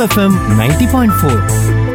FM ninety point four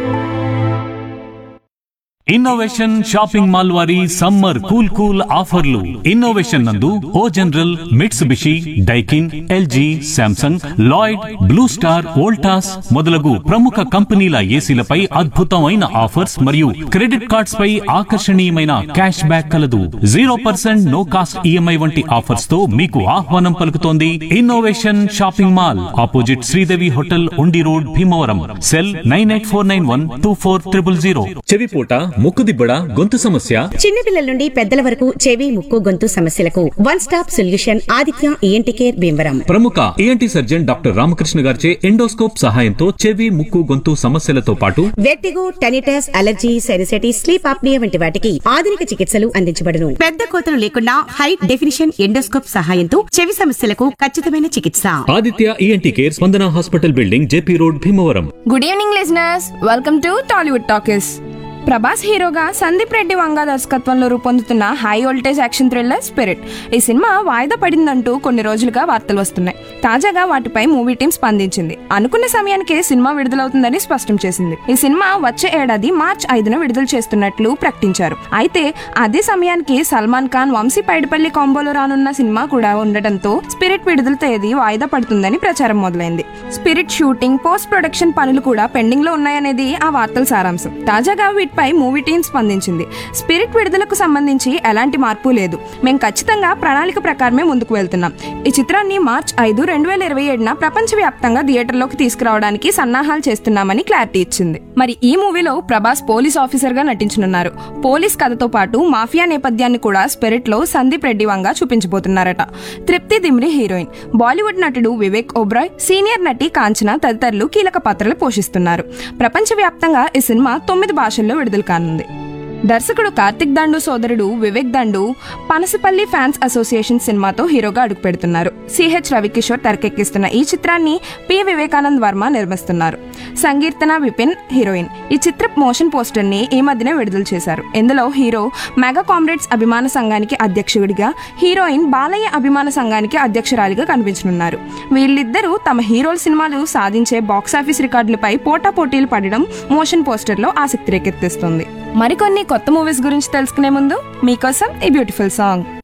innovation shopping mall వారి summer cool cool ఆఫర్లు innovation నందు O General Mitsubishi Daikin LG Samsung Lloyd Blue Star Voltas మొదలగు ప్రముఖ కంపెనీల ఏసీలపై అద్భుతమైన ఆఫర్స్ మరియు క్రెడిట్ కార్డ్స్ పై ఆకర్షణీయమైన క్యాష్ బ్యాక్ కలదు zero percent no cost EMI వంటి ఆఫర్స్ తో మీకు ఆహ్వానం పలుకుతోంది innovation shopping mall opposite Sridevi hotel Undi road Bhimavaram cell nine eight four nine one two four triple zero చెవిపోట ముక్కుదిబ్బడ గొంతు సమస్య చిన్నపిల్లల నుండి పెద్దల వరకు చెవి ముక్కు గొంతు సమస్యలకు one stop solution Aditya ENT care Bhimavaram ప్రముఖ ఏఎన్టీ సర్జన్ డాక్టర్ రామకృష్ణ గారిచే ఎండోస్కోప్ సహాయంతో చెవి ముక్కు గొంతు సమస్యలతో పాటు vertigo tinnitus allergy sinusitis sleep apnoea వంటి వాటికి ఆధునిక చికిత్సలు అందించబడును పెద్ద కోతలు లేకుండా హై డెఫినిషన్ ఎండోస్కోప్ సహాయంతో చెవి సమస్యలకు ఖచ్చితమైన చికిత్స Aditya ENT care Spandana hospital building JP road Bhimavaram good evening listeners welcome to Tollywood talkies Prabhas హీరోగా సందీప్ రెడ్డి వంగ దర్శకత్వంలో రూపొందుతున్న high voltage action thriller Spirit ఈ సినిమా వాయిదా పడిందంటూ కొన్ని రోజులుగా వార్తలు వస్తున్నాయి తాజాగా వాటిపై మూవీ టీం స్పందించింది అనుకున్న సమయానికే సినిమా విడుదలవుతుందని స్పష్టం చేసింది ఈ సినిమా వచ్చే ఏడాది మార్చ్ ఐదున విడుదల చేస్తున్నట్లు ప్రకటించారు అయితే అదే సమయానికి సల్మాన్ ఖాన్ వంశీ పైడిపల్లి కాంబోలో రానున్న సినిమా కూడా ఉండటంతో స్పిరిట్ విడుదల తేదీ వాయిదా పడుతుందని ప్రచారం మొదలైంది స్పిరిట్ షూటింగ్ పోస్ట్ ప్రొడక్షన్ పనులు కూడా పెండింగ్ లో ఉన్నాయనేది ఆ వార్తల సారాంశం తాజాగా వీటిపై మూవీ టీం స్పందించింది స్పిరిట్ విడుదలకు సంబంధించి ఎలాంటి మార్పు లేదు మేము ఖచ్చితంగా ప్రణాళిక ప్రకారమే ముందుకు వెళ్తున్నాం ఈ చిత్రాన్ని మార్చ్ ఐదు రెండు వేల ఇరవై ఏడున ప్రపంచవ్యాప్తంగా థియేటర్లోకి తీసుకురావడానికి సన్నాహాలు చేస్తున్నామని క్లారిటీ ఇచ్చింది మరి ఈ మూవీలో ప్రభాస్ పోలీస్ ఆఫీసర్ గా నటించనున్నారు పోలీస్ కథతో పాటు మాఫియా నేపథ్యాన్ని కూడా స్పిరిట్ లో సందీప్ రెడ్డి వంగా చూపించబోతున్నారట తృప్తి దిమ్రి హీరోయిన్ బాలీవుడ్ నటుడు వివేక్ ఓబ్రాయ్ సీనియర్ నటి కాంచన తదితరులు కీలక పాత్రలు పోషిస్తున్నారు ప్రపంచవ్యాప్తంగా ఈ సినిమా తొమ్మిది భాషల్లో విడుదల కానుంది దర్శకుడు కార్తిక్ దండు సోదరుడు వివేక్ దండు పనసపల్లి ఫ్యాన్స్ అసోసియేషన్ సినిమాతో హీరోగా అడుగుపెడుతున్నారు సిహెచ్ రవికిషోర్ తెరకెక్కిస్తున్న ఈ చిత్రాన్ని పి వివేకానంద్ వర్మ నిర్మిస్తున్నారు సంకీర్తన విపిన్ హీరోయిన్ ఈ చిత్ర మోషన్ పోస్టర్ ని ఈ మధ్యనే విడుదల చేశారు ఇందులో హీరో మెగా కామ్రేడ్స్ అభిమాన సంఘానికి అధ్యక్షుడిగా హీరోయిన్ బాలయ్య అభిమాన సంఘానికి అధ్యక్షురాలిగా కనిపించనున్నారు వీళ్ళిద్దరూ తమ హీరోల సినిమాలు సాధించే బాక్సాఫీస్ రికార్డులపై పోటా పోటీలు పడడం మోషన్ పోస్టర్లో ఆసక్తి రేకెత్తిస్తుంది మరికొన్ని కొత్త మూవీస్ గురించి తెలుసుకునే ముందు మీకోసం ఈ బ్యూటిఫుల్ సాంగ్